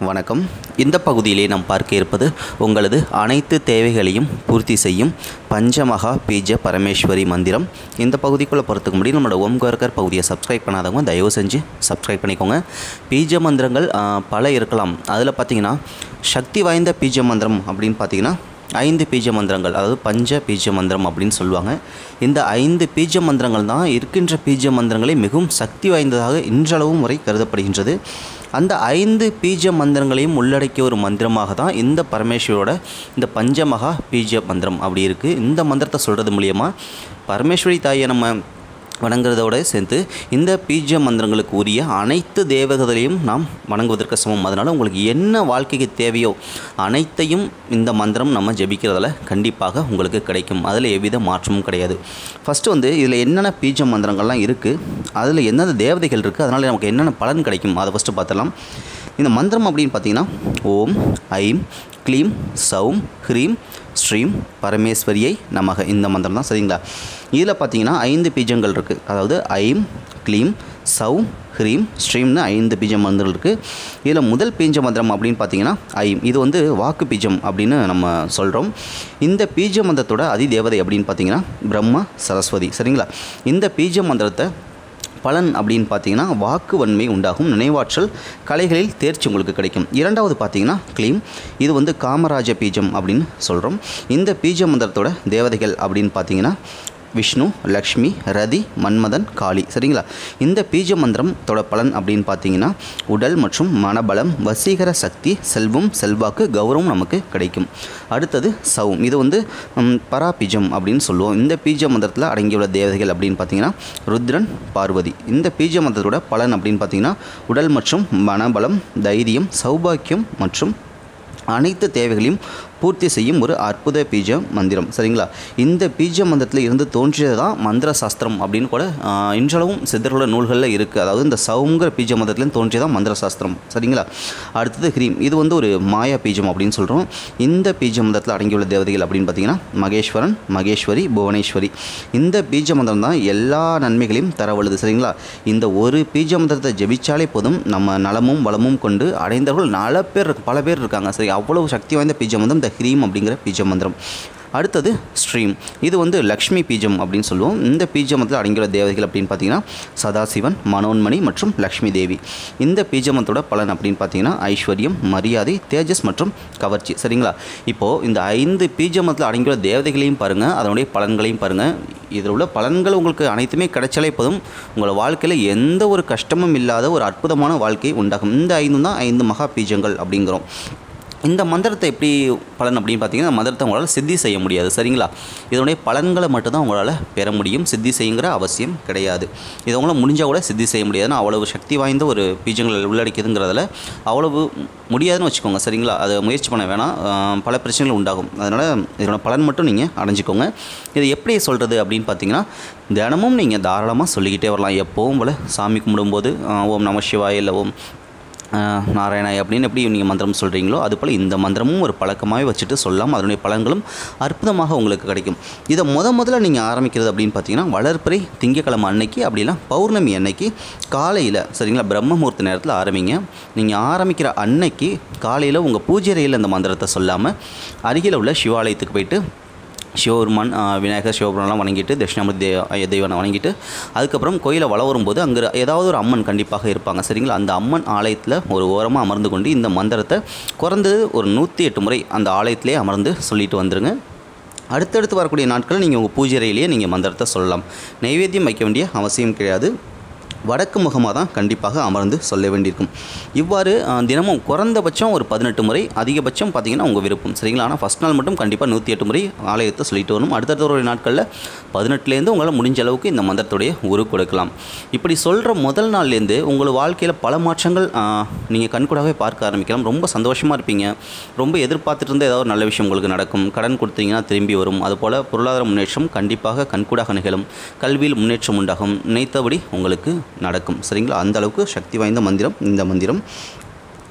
வணக்கம் இந்த பகுதியிலே நாம் பார்க்க இருப்பது உங்களது அனைத்து தேவைகளையும் பூர்த்தி செய்யும் பஞ்சமகா பீஜ பரமேஸ்வரி மந்திரம் இந்த பகுதிக்குள்ளே போகிறதுக்கு முன்னாடி நம்மளோட ஓம்கார்கர் பகுதியை சப்ஸ்கிரைப் பண்ணாதவங்க தயவு செஞ்சு சப்ஸ்கிரைப் பண்ணிக்கோங்க பீஜ மந்திரங்கள் ஆ, பல இருக்கலாம் அதில் பார்த்தீங்கன்னா சக்தி வாய்ந்த பீஜ மந்திரம் அப்படின்னு பார்த்தீங்கன்னா ஐந்து பீஜ மந்திரங்கள் அதாவது பஞ்ச பீஜ மந்திரம் அப்படின்னு சொல்லுவாங்க இந்த ஐந்து பீஜ மந்திரங்கள் தான் இருக்கின்ற பீஜ மந்திரங்களே மிகவும் சக்தி வாய்ந்ததாக இன்றளவும் வரை கருதப்படுகின்றது அந்த ஐந்து பீஜ மந்திரங்களையும் உள்ளடக்கிய ஒரு மந்திரமாக தான் இந்த பரமேஸ்வரோட இந்த பஞ்சமகா பீஜ மந்திரம் அப்படி இருக்குது இந்த மந்திரத்தை சொல்கிறது மூலியமா பரமேஸ்வரி தாயை நம்ம வணங்குறதோட சேர்த்து இந்த பீஜ மந்திரங்களுக்கு உரிய அனைத்து தேவதைகளையும் நாம் வணங்குவதற்கு சமம் அதனால் உங்களுக்கு என்ன வாழ்க்கைக்கு தேவையோ அனைத்தையும் இந்த மந்திரம் நம்ம ஜெபிக்கிறதால கண்டிப்பாக உங்களுக்கு கிடைக்கும் அதில் எவ்வித மாற்றமும் கிடையாது ஃபஸ்ட்டு வந்து இதில் என்னென்ன பீஜ மந்திரங்கள்லாம் இருக்குது அதில் என்னென்ன தேவதைகள் இருக்குது அதனால் நமக்கு என்னென்ன பலன் கிடைக்கும் அதை ஃபஸ்ட்டு பார்த்தலாம் இந்த மந்திரம் அப்படின்னு பார்த்தீங்கன்னா ஓம் ஐம் க்ளீம் சௌம் ஹ்ரீம் ஸ்ரீம் பரமேஸ்வரியை நமக இந்த மந்திரம் தான் சரிங்களா இதில் பார்த்தீங்கன்னா ஐந்து பீஜங்கள் இருக்குது அதாவது ஐம் க்ளீம் சௌம் ஹ்ரீம் ஸ்ரீம்னு ஐந்து பீஜ மந்திரம் இருக்குது இதில் முதல் பீஜ மந்திரம் அப்படின்னு பார்த்தீங்கன்னா ஐம் இது வந்து வாக்கு பீஜம் அப்படின்னு நம்ம சொல்கிறோம் இந்த பீஜ மந்திரத்தோட அதிதேவதை அப்படின்னு பார்த்தீங்கன்னா பிரம்மா சரஸ்வதி சரிங்களா இந்த பீஜ மந்திரத்தை பலன் அப்படின்னு பார்த்தீங்கன்னா வாக்கு வன்மை உண்டாகும் நினைவாற்றல் கலைகளில் தேர்ச்சி உங்களுக்கு கிடைக்கும் இரண்டாவது பார்த்தீங்கன்னா க்ளீம் இது வந்து காமராஜ பீஜம் அப்படின்னு சொல்கிறோம் இந்த பீஜ மந்திரத்தோட தேவதைகள் அப்படின்னு பார்த்தீங்கன்னா விஷ்ணு லக்ஷ்மி ரதி மன்மதன் காளி சரிங்களா இந்த பீஜ மந்திரத்தோட பலன் அப்படின்னு பார்த்தீங்கன்னா உடல் மற்றும் மனபலம் வசீகர சக்தி செல்வம் செல்வாக்கு கௌரவம் நமக்கு கிடைக்கும் அடுத்தது சவும் இது வந்து ம், பராபீஜம் அப்படின்னு சொல்லுவோம் இந்த பீஜ மந்திரத்தில் அடங்கியுள்ள தேவதைகள் அப்படின்னு பார்த்தீங்கன்னா ருத்ரன் பார்வதி இந்த பீஜ மந்திரத்தோட பலன் அப்படின்னு பார்த்தீங்கன்னா உடல் மற்றும் மனபலம் தைரியம் சௌபாக்கியம் மற்றும் அனைத்து தேவைகளையும் பூர்த்தி செய்யும் ஒரு அற்புத பீஜ மந்திரம் சரிங்களா இந்த பீஜ மந்திரத்தில் இருந்து தோன்றியது தான் மந்திர சாஸ்திரம் அப்படின்னு கூட ஆஹ், இன்றளவும் சித்தர்களோட நூல்களில் இருக்குது அதாவது இந்த சவுங்கிற பீஜ மந்திரத்துலேருந்து தோன்றியதான் மந்திர சாஸ்திரம் சரிங்களா அடுத்தது ஹ்ரீம் இது வந்து ஒரு மாயா பீஜம் அப்படின்னு சொல்கிறோம் இந்த பீஜ மந்திரத்தில் அடங்கியுள்ள தேவதைகள் அப்படின்னு பார்த்தீங்கன்னா மகேஸ்வரன் மகேஸ்வரி புவனேஸ்வரி இந்த பீஜ மந்திரம் தான் எல்லா நன்மைகளையும் தரவழுது சரிங்களா இந்த ஒரு பீஜ மந்திரத்தை ஜெபிச்சாலே போதும் நம்ம நலமும் வளமும் கொண்டு அடைந்தவர்கள் நல பேர் இருக்கு- பல பேர் இருக்காங்க சரி அவ்வளவு சக்தி வாய்ந்த பீஜ மந்திரம் இந்த ஹ்ரீம் அப்படிங்கிற பீஜ மந்திரம் அடுத்தது ஸ்ரீம் இது வந்து லக்ஷ்மி பீஜம் அப்படின்னு சொல்லுவோம் இந்த பீஜ மந்திரத்தில் அடங்கியுள்ள தேவதைகள் அப்படின்னு பார்த்தீங்கன்னா சதாசிவன் மனோன்மணி மற்றும் லக்ஷ்மி தேவி இந்த பீஜ மந்திரோட பலன் அப்படின்னு பார்த்தீங்கன்னா ஐஸ்வர்யம் மரியாதை தேஜஸ் மற்றும் கவர்ச்சி சரிங்களா இப்போது இந்த ஐந்து பீஜ மந்திரத்தில் அடங்கியுள்ள தேவதைகளையும் பாருங்கள் அதனுடைய பலன்களையும் பாருங்கள் இதில் உள்ள பலன்கள் உங்களுக்கு அனைத்துமே கிடைச்சாலே போதும் உங்கள் வாழ்க்கையில் எந்த ஒரு கஷ்டமும் இல்லாத ஒரு அற்புதமான வாழ்க்கை உண்டாகும் இந்த ஐந்து தான் ஐந்து மகா பீஜங்கள் அப்படிங்கிறோம் இந்த மந்திரத்தை எப்படி பலன் அப்படின்னு பார்த்தீங்கன்னா இந்த மந்திரத்தை உங்களால் சித்தி செய்ய முடியாது சரிங்களா இதனுடைய பலன்களை மட்டும்தான் உங்களால் பெற முடியும் சித்தி செய்யுங்கிற அவசியம் கிடையாது இது உங்களால் முடிஞ்சால் கூட சித்தி செய்ய முடியாதுன்னா அவ்வளவு சக்தி வாய்ந்த ஒரு பீஜங்கள் உள்ளடக்கியதுங்கிறதுல அவ்வளவு முடியாதுன்னு வச்சுக்கோங்க சரிங்களா அதை முயற்சி பண்ண வேணாம் ஆஹ் பல பிரச்சனைகள் உண்டாகும் அதனால் இதனோட பலன் மட்டும் நீங்கள் அடைஞ்சிக்கோங்க இது எப்படி சொல்கிறது அப்படின்னு பார்த்தீங்கன்னா தினமும் நீங்கள் தாராளமாக சொல்லிக்கிட்டே வரலாம் எப்போவும் போல் சாமி கும்பிடும்போது ஆஹ் ஓம் நம சிவாய இல்லை ஓம் ஆஹ் நாராயணாய் அப்படின்னு எப்படி நீங்கள் மந்திரம் சொல்கிறீங்களோ அதுபோல் இந்த மந்திரமும் ஒரு பழக்கமாகவே வச்சுட்டு சொல்லலாம் அதனுடைய பலன்களும் அற்புதமாக உங்களுக்கு கிடைக்கும் இதை முத முதல்ல நீங்கள் ஆரம்பிக்கிறது அப்படின்னு பார்த்தீங்கன்னா வளர்ப்பிறை திங்கக்கிழமை அன்னைக்கு அப்படின்னா பௌர்ணமி அன்னைக்கு காலையில் சரிங்களா பிரம்ம முகூர்த்த நேரத்தில் ஆரம்பிங்க நீங்கள் ஆரம்பிக்கிற அன்னைக்கு காலையில் உங்கள் பூஜை அறையில் இந்த மந்திரத்தை சொல்லாமல் அருகில் உள்ள சிவாலயத்துக்கு போயிட்டு சிவபெருமான் ஆ, விநாயகர் சிவபெருமான்லாம் வணங்கிட்டு தட்சிணாமூர்த்தி தே தெய்வனை வணங்கிட்டு அதுக்கப்புறம் கோயிலை வள வரும்போது அங்கே ஏதாவது ஒரு அம்மன் கண்டிப்பாக இருப்பாங்க சரிங்களா அந்த அம்மன் ஆலயத்தில் ஒரு ஓரமாக அமர்ந்து கொண்டு இந்த மந்திரத்தை குறைந்தது ஒரு நூற்றி எட்டு முறை அந்த ஆலயத்திலே அமர்ந்து சொல்லிட்டு வந்துருங்க அடுத்தடுத்து வரக்கூடிய நாட்கள் நீங்கள் உங்கள் பூஜை அறையிலேயே நீங்கள் மந்திரத்தை சொல்லலாம் நைவேத்தியம் வைக்க வேண்டிய அவசியம் கிடையாது வடக்கு முகமாக தான் கண்டிப்பாக அமர்ந்து சொல்ல வேண்டியிருக்கும் இவ்வாறு அஹ், தினமும் குறைந்தபட்சம் ஒரு பதினெட்டு முறை அதிகபட்சம் பார்த்தீங்கன்னா உங்கள் விருப்பம் சரிங்களா ஆனால் ஃபஸ்ட் நாள் மட்டும் கண்டிப்பாக நூற்றி எட்டு முறை ஆலயத்தை சொல்லிட்டு வரணும் அடுத்தடுத்த ஒரு நாட்களில் பதினெட்டுலேருந்து உங்களால் முடிஞ்ச அளவுக்கு இந்த மந்திரத்துடைய உரு கொடுக்கலாம் இப்படி சொல்கிற முதல் நாள்லேருந்து உங்கள் வாழ்க்கையில் பல மாற்றங்கள் நீங்கள் கண்கூடாகவே பார்க்க ஆரம்பிக்கலாம் ரொம்ப சந்தோஷமாக இருப்பீங்க ரொம்ப எதிர்பார்த்துட்டு இருந்த ஏதாவது ஒரு நல்ல விஷயம் உங்களுக்கு நடக்கும் கடன் கொடுத்தீங்கன்னா திரும்பி வரும் அதுபோல் பொருளாதார முன்னேற்றம் கண்டிப்பாக கண்கூடாக நிகழும் கல்வியில் முன்னேற்றம் உண்டாகும் நினைத்தபடி உங்களுக்கு நடக்கும் சரிங்களா அந்த அளவுக்கு சக்தி வாய்ந்த மந்திரம் இந்த மந்திரம்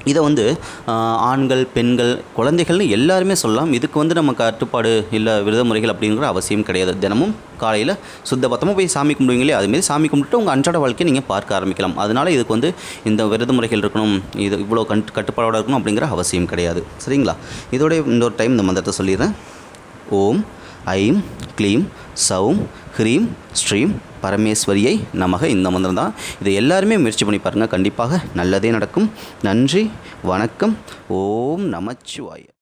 இதை வந்து ஆஹ், ஆண்கள் பெண்கள் குழந்தைகள்னு எல்லாருமே சொல்லலாம் இதுக்கு வந்து நம்ம கட்டுப்பாடு இல்லை விரத முறைகள் அப்படிங்கிற அவசியம் கிடையாது தினமும் காலையில் சுத்தபத்தமாக போய் சாமி கும்பிடுவீங்களே அதுமாரி சாமி கும்பிட்டு உங்கள் அன்றாட வாழ்க்கையை நீங்கள் பார்க்க ஆரம்பிக்கலாம் அதனால் இதுக்கு வந்து இந்த விரத முறைகள் இருக்கணும் இது இவ்வளோ கண் கட்டுப்பாடோட இருக்கணும் அப்படிங்கிற அவசியம் கிடையாது சரிங்களா இதோட இன்னொரு டைம் இந்த மந்திரத்தை சொல்லிடுறேன் ஓம் ஐம் க்ளீம் சௌம் ஹ்ரீம் ஸ்ரீம் பரமேஸ்வரியை நமக இந்த மந்திரம் தான் இதை எல்லாருமே முயற்சி பண்ணி பாருங்கள் கண்டிப்பாக நல்லதே நடக்கும் நன்றி வணக்கம் ஓம் நமச்சிவாய